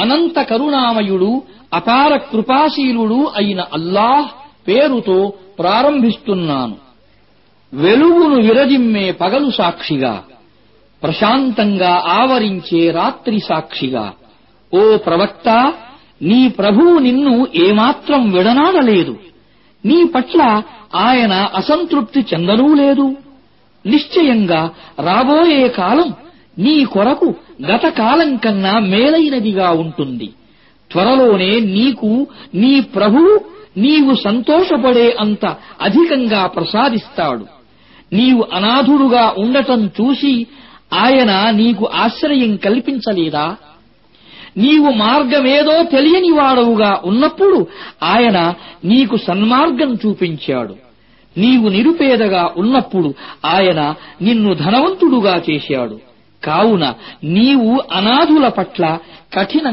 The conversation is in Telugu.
అనంత కరుణామయుడు అపార కృపాశీలుడు అయిన అల్లాహ్ పేరుతో ప్రారంభిస్తున్నాను వెలుగును విరజిమ్మే పగలు సాక్షిగా ప్రశాంతంగా ఆవరించే రాత్రి సాక్షిగా ఓ ప్రవక్త నీ ప్రభువు నిన్ను ఏమాత్రం విడనాడలేదు నీ పట్ల ఆయన అసంతృప్తి చెందనూ లేదు నిశ్చయంగా రాబోయే కాలం నీ కొరకు గత కాలం కన్నా మేలైనదిగా ఉంటుంది త్వరలోనే నీకు నీ ప్రభువు నీవు సంతోషపడే అంత అధికంగా ప్రసాదిస్తాడు నీవు అనాథుడుగా ఉండటం చూసి ఆయన నీకు ఆశ్రయం కల్పించలేదా నీవు మార్గమేదో తెలియని వాడవుగా ఉన్నప్పుడు ఆయన నీకు సన్మార్గం చూపించాడు నీవు నిరుపేదగా ఉన్నప్పుడు ఆయన నిన్ను ధనవంతుడుగా చేశాడు కావున నీవు అనాథుల పట్ల కఠిన